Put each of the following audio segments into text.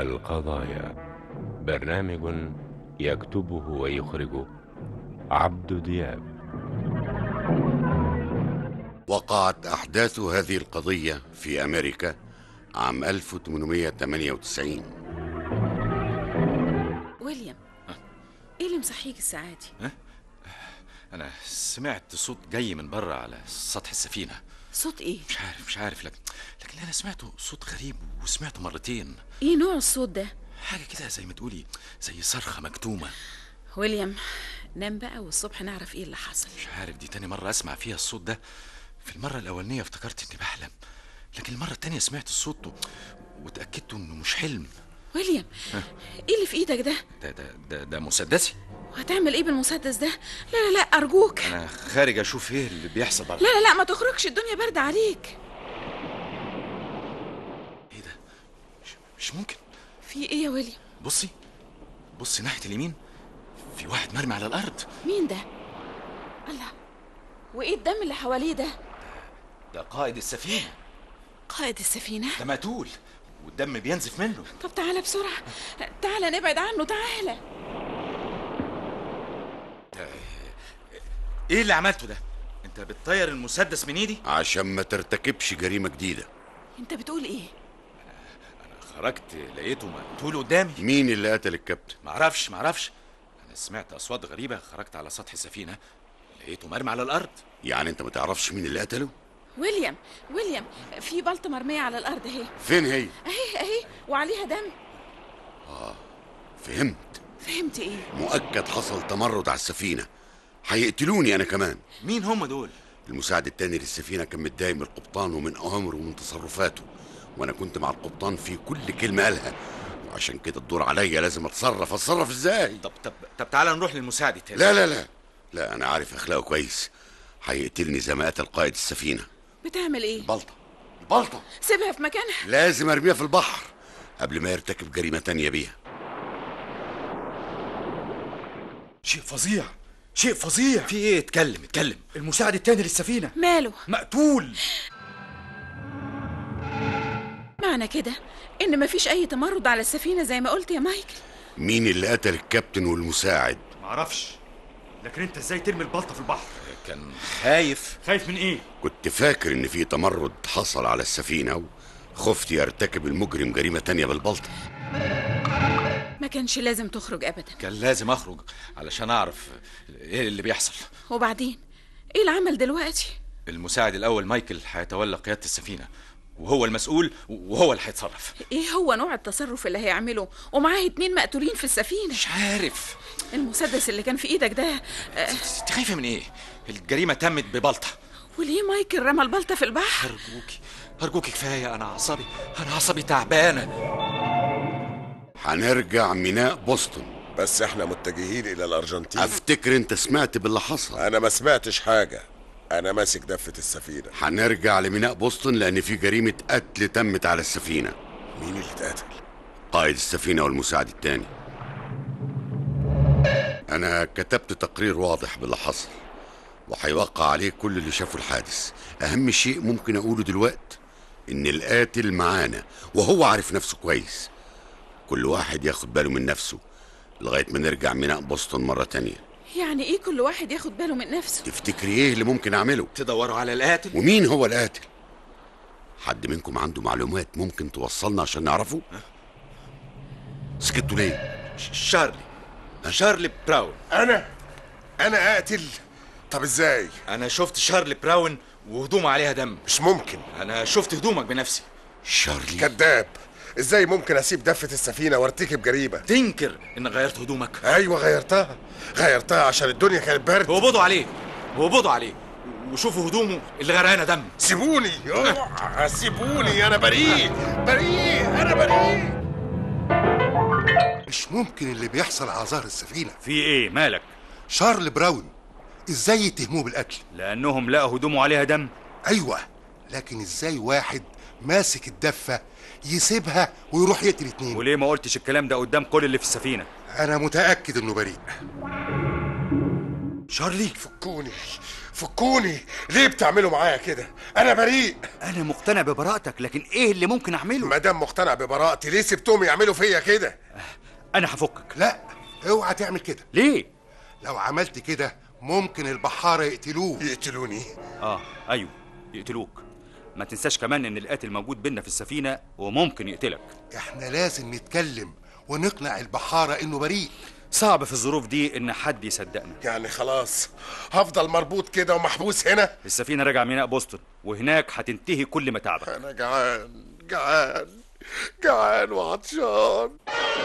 القضايا برنامج يكتبه ويخرجه عبد دياب وقعت أحداث هذه القضية في أمريكا عام 1898 ويليام ايه اللي مصحيك الساعة دي؟ انا سمعت صوت جاي من بره على سطح السفينه صوت ايه؟ مش عارف مش عارف لكن لكن انا سمعته صوت غريب وسمعته مرتين ايه نوع الصوت ده؟ حاجه كده زي ما تقولي زي صرخه مكتومه ويليام نام بقى والصبح نعرف ايه اللي حصل مش عارف دي تاني مره اسمع فيها الصوت ده في المره الاولانيه افتكرت اني بحلم لكن المره التانيه سمعت الصوت و... وتاكدت انه مش حلم ويليام ايه اللي في ايدك ده؟ ده ده ده, ده مسدسي وهتعمل ايه بالمسدس ده؟ لا لا لا ارجوك انا خارج اشوف ايه اللي بيحصل بره لا لا لا ما تخرجش الدنيا باردة عليك ايه ده مش, مش ممكن في ايه يا ويليام؟ بصي بصي ناحيه اليمين في واحد مرمي على الارض مين ده؟ الله وايه الدم اللي حواليه ده؟ ده قائد السفينه قائد السفينة ده مقتول والدم بينزف منه طب تعالى بسرعة تعالى نبعد عنه تعالى ايه اللي عملته ده انت بتطير المسدس من ايدي عشان ما ترتكبش جريمة جديدة انت بتقول ايه؟ خرجت لقيته مقتول قدامي مين اللي قتل الكابتن؟ معرفش معرفش انا سمعت اصوات غريبه خرجت على سطح السفينه لقيته مرمي على الارض يعني انت ما تعرفش مين اللي قتله؟ ويليام ويليام في بلطة مرمية على الأرض اهي فين هي؟ اهي اهي وعليها دم فهمت فهمت ايه؟ مؤكد حصل تمرد على السفينة هيقتلوني أنا كمان مين هم دول المساعد التاني للسفينة كان متضايق من القبطان ومن أوامره ومن تصرفاته وأنا كنت مع القبطان في كل كلمة قالها وعشان كده الدور عليا لازم أتصرف أتصرف إزاي؟ طب طب طب تعالى نروح للمساعد التاني لا لا لا لا أنا عارف أخلاقه كويس هيقتلني زي ما قتل قائد السفينة بتعمل ايه؟ البلطة البلطة سيبها في مكانها لازم أرميها في البحر قبل ما يرتكب جريمة تانية بيها شيء فظيع شيء فظيع في ايه اتكلم اتكلم المساعد التاني للسفينة ماله؟ مقتول معنى كده إن مفيش أي تمرد على السفينة زي ما قلت يا مايكل مين اللي قتل الكابتن والمساعد؟ معرفش لكن انت ازاي ترمي البلطة في البحر كان خايف خايف من ايه كنت فاكر إن في تمرد حصل على السفينة وخفت يرتكب المجرم جريمة تانية بالبلطة ما كانش لازم تخرج أبدا كان لازم اخرج علشان اعرف ايه اللي بيحصل وبعدين إيه العمل دلوقتي؟ المساعد الاول مايكل هيتولى قياده السفينه وهو المسؤول وهو اللي هيتصرف إيه هو نوع التصرف اللي هيعمله ومعاه اتنين مقتولين في السفينة مش عارف المسدس اللي كان في إيدك ده آه، انت خايفه من ايه الجريمه تمت ببلطه وليه مايكل رمى البلطة في البحر؟ ارجوكي ارجوكي كفايه انا عصبي انا عصبي تعبانه هنرجع ميناء بوسطن بس احنا متجهين الى الارجنتين أفتكر أنت سمعت باللي حصل انا ما سمعتش حاجه انا ماسك دفه السفينه هنرجع لميناء بوسطن لأن في جريمة قتل تمت على السفينة مين اللي اتقتل قائد السفينة والمساعد التاني أنا كتبت تقرير واضح باللي حصل وهيوقع عليه كل اللي شافوا الحادث أهم شيء ممكن أقوله دلوقتي إن القاتل معانا وهو عارف نفسه كويس كل واحد ياخد باله من نفسه لغاية ما نرجع ميناء بوسطن مرة تانية يعني إيه كل واحد ياخد باله من نفسه؟ تفتكري إيه اللي ممكن أعمله تدوروا على القاتل ومين هو القاتل حد منكم عنده معلومات ممكن توصلنا عشان نعرفه سكتوا ليه ش- شارلي شارلي براون انا انا اقتل طب ازاي انا شفت شارلي براون وهدومه عليها دم مش ممكن انا شفت هدومك بنفسي شارلي كذاب ازاي ممكن اسيب دفه السفينه وارتكب جريمه تنكر ان غيرت هدومك ايوه غيرتها غيرتها عشان الدنيا كانت برد وقبضوا عليه وقبضوا عليه وشوفوا هدومه اللي غرقانه دم سيبوني أوه، سيبوني انا بريء بريء انا بريء مش ممكن اللي بيحصل على ظهر السفينة في ايه مالك شارل براون ازاي يتهموه بالقتل لانهم لقوا هدومه عليها دم ايوه لكن ازاي واحد ماسك الدفة يسيبها ويروح يقتل اتنين وليه ما قلتش الكلام ده قدام كل اللي في السفينة انا متأكد انه بريء شارلي فكوني فكوني ليه بتعملوا معايا كده انا بريء انا مقتنع ببراءتك لكن ايه اللي ممكن اعمله ما دام مقتنع ببراءتي ليه سبتهم يعملوا فيا كده انا هفكك لا اوعى تعمل كده ليه لو عملت كده ممكن البحارة يقتلوه يقتلوني اه ايوه يقتلوك ما تنساش كمان ان القاتل موجود بينا في السفينه وممكن يقتلك احنا لازم نتكلم ونقنع البحارة انه بريء صعب في الظروف دي ان حد يصدقنا يعني خلاص هفضل مربوط كده ومحبوس هنا السفينه راجعه ميناء بوسطن وهناك هتنتهي كل متاعبك انا جعان جعان جعان وعطشان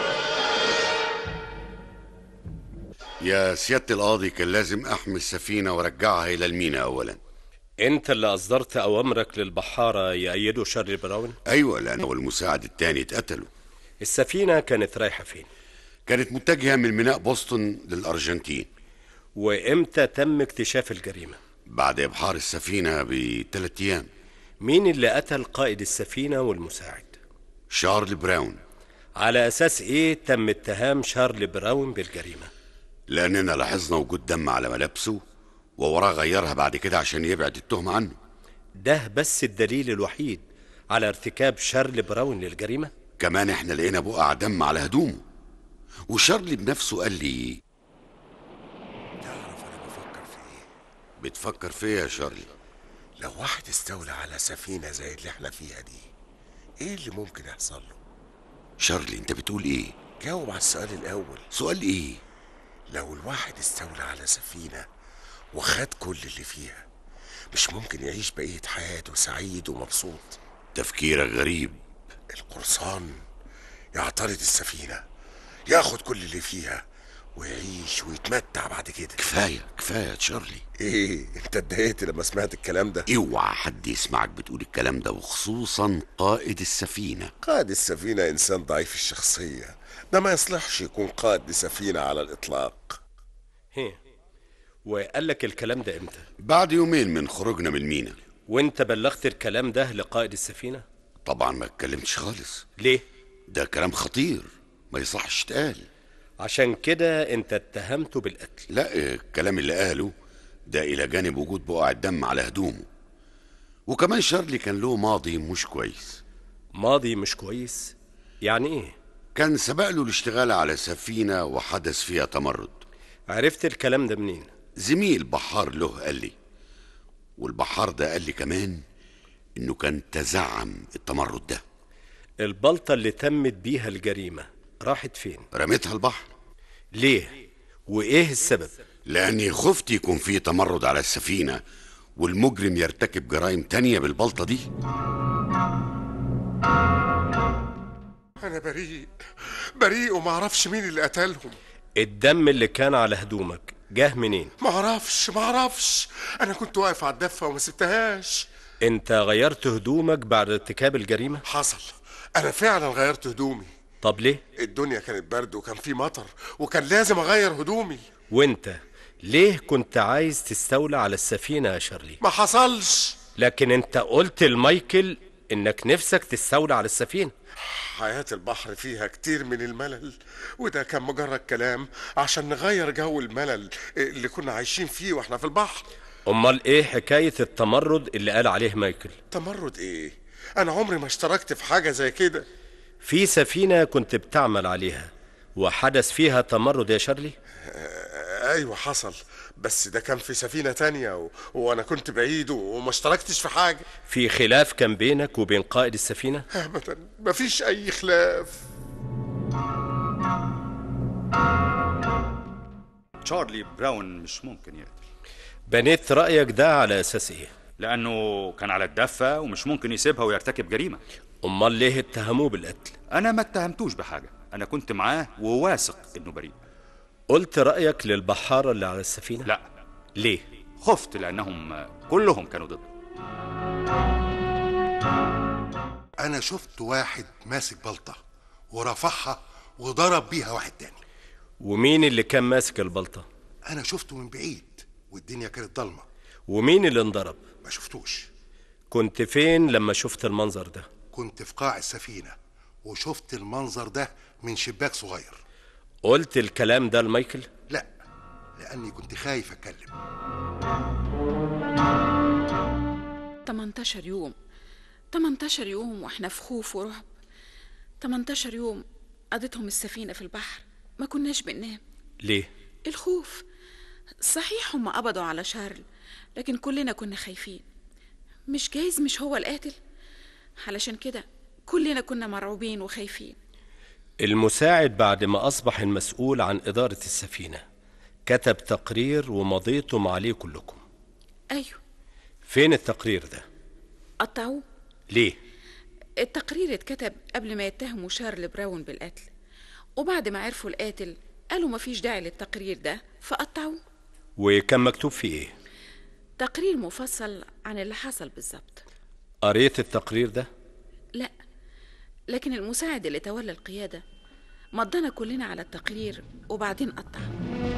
يا سيادة القاضي كان لازم أحمي السفينة وأرجعها إلى المينا أولا انت اللي اصدرت اوامرك للبحاره يأيدوا شارلي براون أيوة لأن هو المساعد التاني اتقتلوا السفينه كانت رايحه فين كانت متجهة من ميناء بوسطن للأرجنتين وامتى تم اكتشاف الجريمه بعد إبحار السفينة بثلاث أيام مين اللي قتل قائد السفينه والمساعد شارل براون على اساس ايه تم اتهام شارلي براون بالجريمه لأننا لاحظنا وجود دم على ملابسه ووراه غيرها بعد كده عشان يبعد التهمة عنه ده بس الدليل الوحيد على ارتكاب شارلي براون للجريمه كمان احنا لقينا بقع دم على هدومه وشارلي بنفسه قال لي تعرف انا بفكر في ايه بتفكر فيا يا شارلي لو واحد استولى على سفينة زي اللي احنا فيها دي ايه اللي ممكن يحصل له شارلي انت بتقول ايه جاوب على السؤال الاول سؤال ايه لو الواحد استولى على سفينة وخد كل اللي فيها مش ممكن يعيش بقية حياته سعيد ومبسوط تفكيرك غريب القرصان يعترض السفينة ياخد كل اللي فيها ويعيش ويتمتع بعد كده كفاية كفاية يا شارلي ايه انت اتضايقت لما سمعت الكلام ده اوعى حد يسمعك بتقول الكلام ده وخصوصا قائد السفينة قائد السفينة انسان ضعيف الشخصية ده ما يصلحش يكون قائد لسفينة على الاطلاق هي وقال لك الكلام ده امتى بعد يومين من خروجنا من المينا وانت بلغت الكلام ده لقائد السفينه طبعا ما اتكلمتش خالص ليه ده كلام خطير ما يصحش يتقال عشان كده انت اتهمته بالقتل لا الكلام اللي قاله ده الى جانب وجود بقع الدم على هدومه وكمان شارلي كان له ماضي مش كويس ماضي مش كويس يعني ايه كان سبق له الاشتغال على سفينة وحدث فيها تمرد عرفت الكلام ده منين زميل بحار له قال لي والبحار ده قال لي كمان انه كان تزعم التمرد ده البلطة اللي تمت بيها الجريمة راحت فين رميتها البحر ليه وايه السبب لاني خفت يكون في تمرد على السفينة والمجرم يرتكب جرائم تانية بالبلطة دي انا بريء بريء وما اعرفش مين اللي قتلهم الدم اللي كان على هدومك جه منين ما اعرفش ما اعرفش انا كنت واقف على الدفة وما سبتهاش انت غيرت هدومك بعد ارتكاب الجريمة حصل انا فعلا غيرت هدومي طب ليه الدنيا كانت برد وكان في مطر وكان لازم اغير هدومي وانت ليه كنت عايز تستولى على السفينة يا شارلي ما حصلش لكن انت قلت لمايكل انك نفسك تستولى على السفينة حياة البحر فيها كتير من الملل وده كان مجرد كلام عشان نغير جو الملل اللي كنا عايشين فيه واحنا في البحر امال ايه حكاية التمرد اللي قال عليه مايكل تمرد ايه انا عمري ما اشتركت في حاجة زي كده في سفينة كنت بتعمل عليها وحدث فيها تمرد يا شارلي آه، ايوه حصل بس ده كان في سفينة تانية و... وانا كنت بعيد وما اشتركتش في حاجة في خلاف كان بينك وبين قائد السفينة ابدا مفيش اي خلاف تشارلي براون مش ممكن يقتل بنيت رأيك ده على أساس إيه؟ لانه كان على الدفه ومش ممكن يسيبها ويرتكب جريمه أمال ليه اتهموه بالقتل؟ انا ما اتهمتوش بحاجه انا كنت معاه وواثق انه بريء قلت رأيك للبحارة اللي على السفينة؟ لا ليه؟ خفت لانهم كلهم كانوا ضدي انا شفت واحد ماسك بلطة ورفعها وضرب بيها واحد تاني ومين اللي كان ماسك البلطة؟ انا شفته من بعيد والدنيا كانت ضلمة ومين اللي انضرب؟ ما شفتوش كنت فين لما شفت المنظر ده؟ كنت في قاع السفينة وشفت المنظر ده من شباك صغير قلت الكلام ده لمايكل؟ لا لاني كنت خايف اتكلم 18 يوم 18 يوم واحنا في خوف ورعب 18 يوم قضيتهم السفينة في البحر ما كناش بننام ليه الخوف صحيح هم قبضوا على شارل لكن كلنا كنا خايفين مش جايز مش هو القاتل علشان كده كلنا كنا مرعوبين وخايفين المساعد بعد ما أصبح المسؤول عن إدارة السفينة كتب تقرير ومضيتم عليه كلكم أيوه فين التقرير ده؟ قطعوه ليه؟ التقرير اتكتب قبل ما يتهموا شارل براون بالقتل وبعد ما عرفوا القاتل قالوا مفيش داعي للتقرير ده فقطعوه وكان مكتوب فيه إيه؟ تقرير مفصل عن اللي حصل بالظبط قريت التقرير ده؟ لا لكن المساعد اللي تولى القيادة مضانا كلنا على التقرير وبعدين قطعه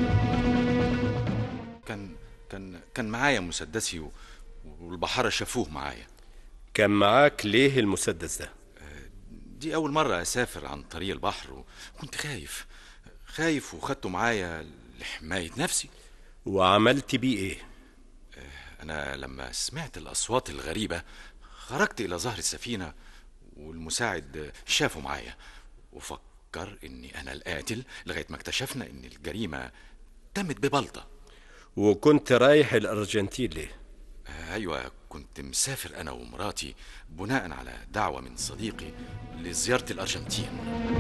كان كان كان معايا مسدسي و... والبحارة شافوه معايا كان معاك ليه المسدس ده؟ دي أول مرة أسافر عن طريق البحر وكنت خايف خايف وخدته معايا لحماية نفسي وعملت بيه إيه؟ أنا لما سمعت الأصوات الغريبة خرجت إلى ظهر السفينة والمساعد شافه معايا وفكر إني أنا القاتل لغاية ما اكتشفنا إن الجريمة تمت ببلطة وكنت رايح الأرجنتين ليه؟ أيوة كنت مسافر أنا ومراتي بناء على دعوة من صديقي لزيارة الأرجنتين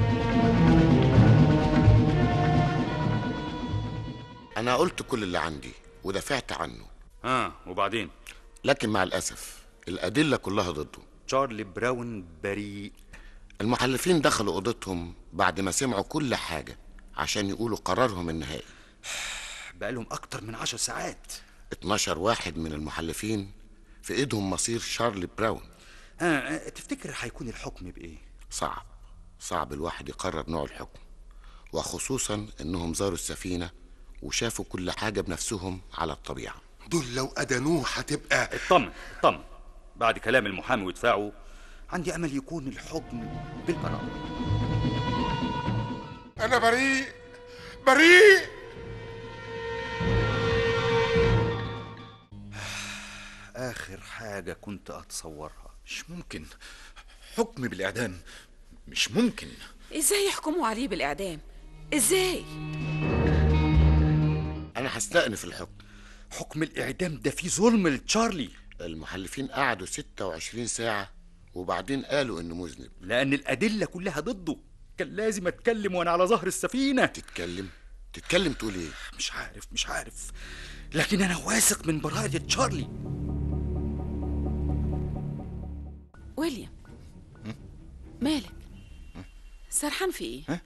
أنا قلت كل اللي عندي ودافعت عنه ها وبعدين لكن مع الأسف الأدلة كلها ضده تشارلي براون بريء المحلفين دخلوا أوضتهم بعد ما سمعوا كل حاجة عشان يقولوا قرارهم النهائي بقالهم أكتر من عشر ساعات 12 واحد من المحلفين في ايدهم مصير شارلي براون آه تفتكر هيكون الحكم بإيه؟ صعب صعب الواحد يقرر نوع الحكم وخصوصا انهم زاروا السفينة وشافوا كل حاجة بنفسهم على الطبيعة دول لو أدانوه هتبقى اطمن اطمن بعد كلام المحامي ودفاعه عندي أمل يكون الحكم بالبراءة أنا بريء بريء آخر حاجة كنت أتصورها مش ممكن حكم بالإعدام مش ممكن ازاي يحكموا عليه بالإعدام ازاي انا هستأنف الحكم حكم الإعدام ده فيه ظلم لتشارلي المحلفين قعدوا 26 ساعة وبعدين قالوا انه مذنب لأن الأدلة كلها ضده كان لازم أتكلم وأنا على ظهر السفينة تتكلم تتكلم تقول ايه مش عارف مش عارف لكن أنا واثق من براءة تشارلي ويليام مالك سرحان في ايه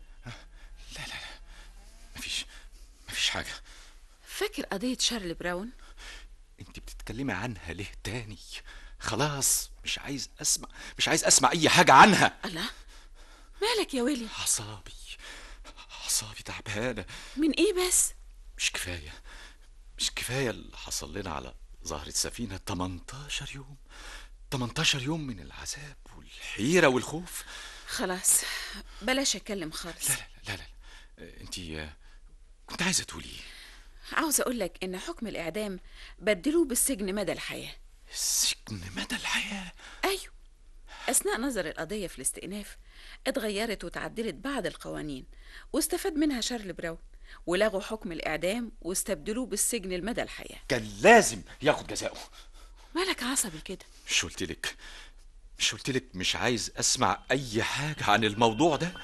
مفيش مفيش حاجة فاكر قضية شارل براون انت بتتكلمي عنها ليه تاني خلاص مش عايز اسمع مش عايز اسمع اي حاجة عنها الله مالك يا ويليام اعصابي اعصابي تعبانة من ايه بس مش كفاية مش كفاية اللي حصل لنا على ظهر السفينة 18 يوم 18 يوم من العذاب والحيرة والخوف خلاص بلاش اتكلم خالص لا لا لا لا, لا. انت كنت عايزة تقولي ايه عاوز اقولك ان حكم الاعدام بدلوه بالسجن مدى الحياه السجن مدى الحياة ايوه اثناء نظر القضيه في الاستئناف اتغيرت وتعدلت بعض القوانين واستفاد منها شارل براون ولغوا حكم الاعدام واستبدلوه بالسجن لمدى الحياه كان لازم ياخد جزاؤه مالك عصبي كده مش قلت لك مش قلت لك مش عايز اسمع اي حاجة عن الموضوع ده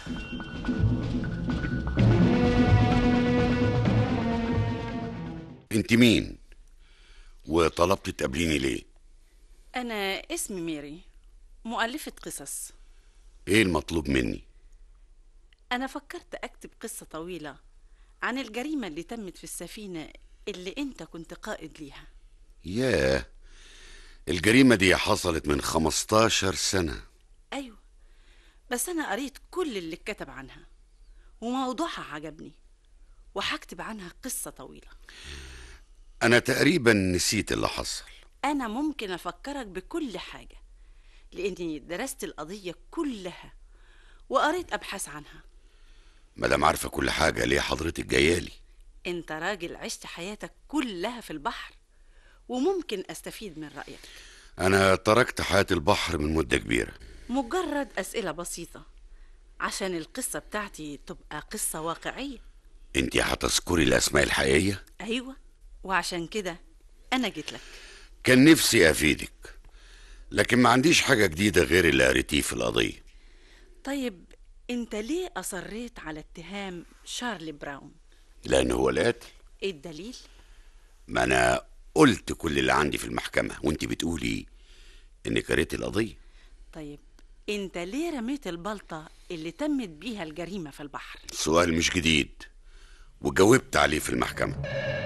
انت مين وطلبت تقابليني ليه أنا اسمي ميري مؤلفة قصص ايه المطلوب مني أنا فكرت أكتب قصة طويلة عن الجريمة اللي تمت في السفينة اللي أنت كنت قائد ليها ياه الجريمة دي حصلت من 15 سنة أيوة بس أنا قريت كل اللي اتكتب عنها وموضوعها عجبني وهكتب عنها قصة طويلة أنا تقريبا نسيت اللي حصل أنا ممكن أفكرك بكل حاجة لأني درست القضية كلها وقريت أبحاث عنها مادام عارفة كل حاجة ليه حضرتك جايالي انت راجل عشت حياتك كلها في البحر وممكن استفيد من رأيك انا تركت حياة البحر من مدة كبيرة مجرد أسئلة بسيطة عشان القصة بتاعتي تبقى قصة واقعية انت هتذكري الاسماء الحقيقية أيوة وعشان كده أنا جيت لك كان نفسي افيدك لكن ما عنديش حاجة جديدة غير اللي قريتيه في القضية طيب انت ليه أصريت على اتهام شارلي براون لان هو القاتل ايه الدليل ما انا قلت كل اللي عندي في المحكمة وانت بتقولي انك قريت القضية طيب انت ليه رميت البلطة اللي تمت بيها الجريمة في البحر سؤال مش جديد وجاوبت عليه في المحكمة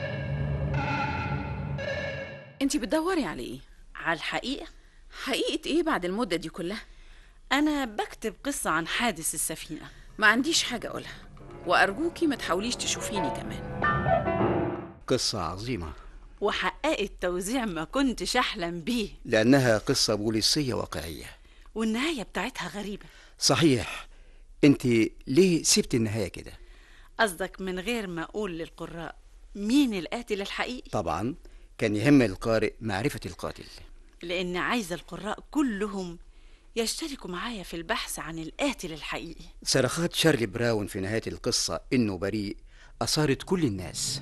انت بتدوري على ايه على الحقيقة حقيقة ايه بعد المدة دي كلها أنا بكتب قصة عن حادث السفينة ما عنديش حاجة اقولها وارجوكي ما تحاوليش تشوفيني كمان قصة عظيمة وحققت توزيع ما كنتش أحلم بيه لأنها قصة بوليسية واقعية والنهاية بتاعتها غريبة صحيح أنت ليه سبت النهاية كده؟ قصدك من غير ما أقول للقراء مين القاتل الحقيقي طبعا كان يهم القارئ معرفة القاتل لأن عايزة القراء كلهم يشتركوا معايا في البحث عن القاتل الحقيقي صرخات شارلي براون في نهاية القصة إنه بريء أثارت كل الناس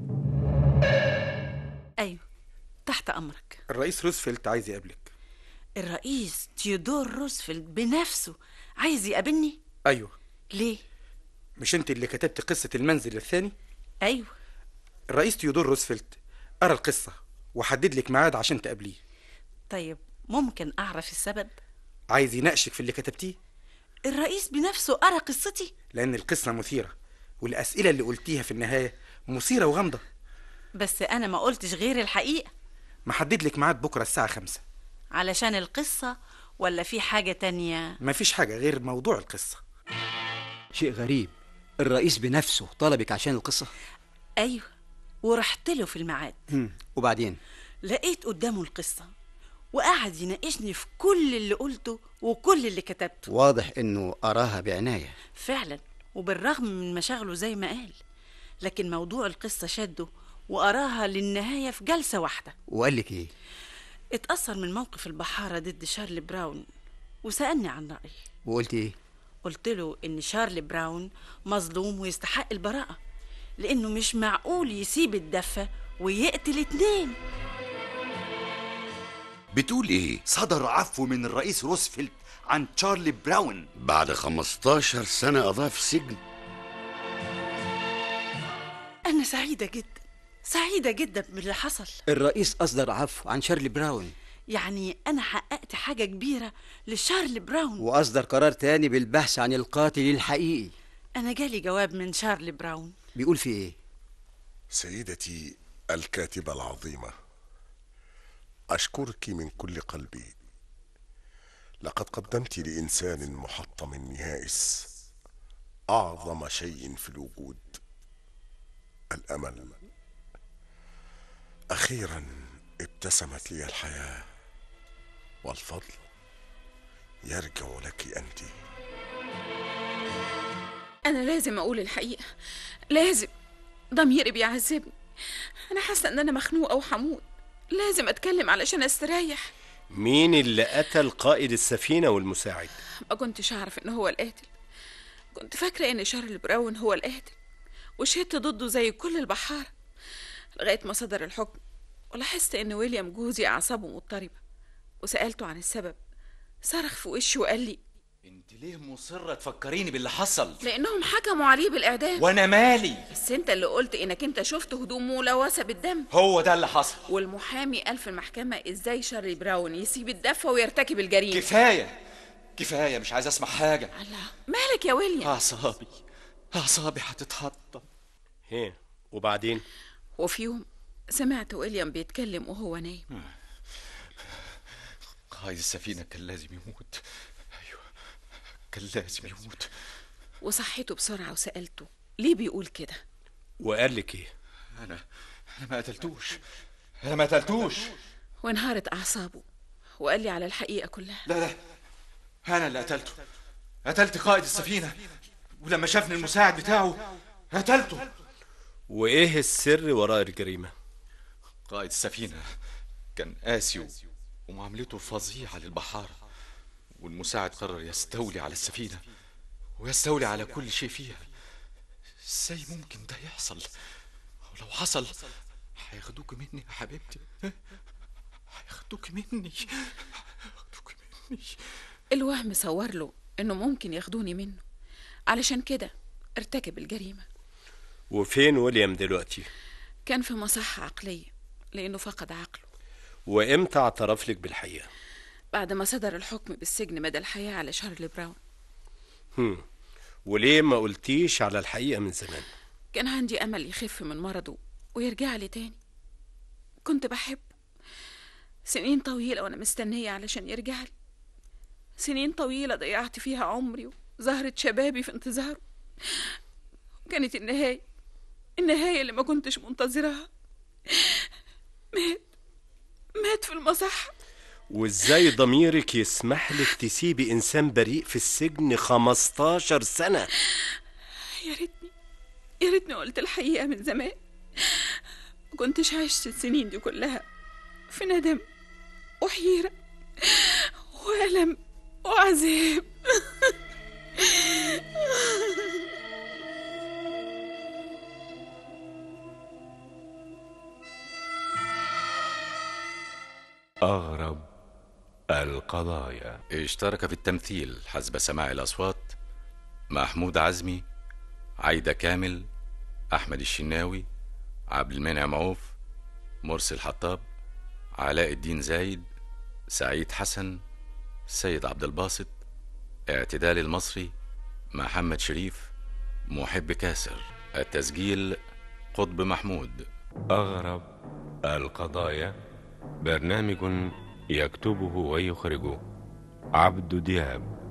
أيوة تحت أمرك الرئيس روزفلت عايز يقابلك الرئيس تيودور روزفلت بنفسه عايز يقابلني ايوه ليه مش انت اللي كتبت قصة المنزل الثاني أيوة الرئيس تيودور روزفلت قرا القصة وحدد لك ميعاد عشان تقابليه طيب ممكن أعرف السبب عايز يناقشك في اللي كتبتيه الرئيس بنفسه قرا قصتي لأن القصة مثيرة والأسئلة اللي قلتيها في النهاية مثيرة وغامضة بس أنا ما قلتش غير الحقيقة محدد لك ميعاد بكرة الساعة خمسة علشان القصة ولا في حاجة تانية مفيش حاجة غير موضوع القصة شيء غريب الرئيس بنفسه طلبك عشان القصة أيوة ورحت له في الميعاد هم. وبعدين لقيت قدامه القصة وقعد يناقشني في كل اللي قلته وكل اللي كتبته واضح إنه قراها بعناية فعلا وبالرغم من مشاغله زي ما قال لكن موضوع القصة شده وقراها للنهاية في جلسة واحدة وقال لك إيه؟ اتأثر من موقف البحارة ضد شارلي براون وسألني عن رأيي وقلت إيه؟ قلت له إن شارلي براون مظلوم ويستحق البراءة لأنه مش معقول يسيب الدفة ويقتل اتنين بتقول ايه صدر عفو من الرئيس روزفلت عن تشارلي براون بعد 15 سنة قضاها في السجن أنا سعيدة جدا سعيدة جدا باللي حصل الرئيس أصدر عفو عن شارلي براون يعني أنا حققت حاجة كبيرة لشارلي براون وأصدر قرار تاني بالبحث عن القاتل الحقيقي أنا جالي جواب من شارلي براون بيقول في إيه؟ سيدتي الكاتبة العظيمة أشكرك من كل قلبي لقد قدمت لإنسان محطم يائس أعظم شيء في الوجود الأمل أخيرا ابتسمت لي الحياة والفضل يرجع لك أنتِ أنا لازم أقول الحقيقة لازم ضميري بيعذبني أنا حاسة إن أنا مخنوقة وحموت لازم أتكلم علشان أستريح مين اللي قتل قائد السفينة والمساعد؟ ما كنتش أعرف إن هو القاتل كنت فاكرة إن شارل براون هو القاتل وشهدت ضده زي كل البحارة لغاية ما صدر الحكم ولاحظت إن ويليام جوزي أعصابه مضطربة وسألته عن السبب صرخ في وشي وقال لي انت ليه مصرة تفكريني باللي حصل لأنهم حكموا عليه بالإعدام وانا مالي بس أنت اللي قلت إنك أنت شفت هدوم ملوثة بالدم هو ده اللي حصل والمحامي قال في المحكمة إزاي شارلي براون يسيب الدفة ويرتكب الجريمة كفاية كفاية مش عايز اسمع حاجة الله مالك يا ويليام اعصابي اعصابي هتتحطم هي وبعدين وفي يوم سمعت ويليام بيتكلم وهو نايم قائد السفينة كان لازم يموت ايوه كان لازم يموت وصحيته بسرعة وسألته ليه بيقول كده وقال لك ايه انا انا ما قتلتوش انا ما قتلتوش وانهارت أعصابه وقال لي على الحقيقة كلها لا لا انا اللي قتلته قتلت قائد السفينة ولما شافني المساعد بتاعه قتلته وإيه السر وراء الجريمة؟ قائد السفينة كان قاسي و- ومعاملته فظيعة للبحارة والمساعد قرر يستولي على السفينة ويستولي على كل شيء فيها ازاي ممكن ده يحصل ولو حصل هياخدوك مني يا حبيبتي هياخدوك مني هياخدوك مني الوهم صور له إنه ممكن ياخدوني منه علشان كده ارتكب الجريمة وفين ويليام دلوقتي؟ كان في مصحة عقلية لأنه فقد عقله وإمتى اعترف لك بالحقيقة؟ بعد ما صدر الحكم بالسجن مدى الحياة على شارل براون هم. وليه ما قلتيش على الحقيقة من زمان؟ كان عندي أمل يخف من مرضه ويرجع لي تاني كنت بحبه سنين طويلة وأنا مستنية علشان يرجع لي سنين طويلة ضيعت فيها عمري وزهرة شبابي في انتظاره كانت النهاية النهاية اللي ما كنتش منتظرها مات مات في المصحة وإزاي ضميرك يسمح لك تسيبي إنسان بريء في السجن 15 سنة؟ يا ريتني يا ريتني قلت الحقيقة من زمان ما كنتش عشت السنين دي كلها في ندم وحيرة وألم وعذاب أغرب القضايا اشترك في التمثيل حسب سماع الأصوات محمود عزمي عايدة كامل أحمد الشناوي عبد المنعم عوف مرسي الحطاب علاء الدين زايد سعيد حسن سيد عبد الباسط اعتدال المصري محمد شريف محب كاسر التسجيل قطب محمود أغرب القضايا برنامج يكتبه ويخرجه عبد دياب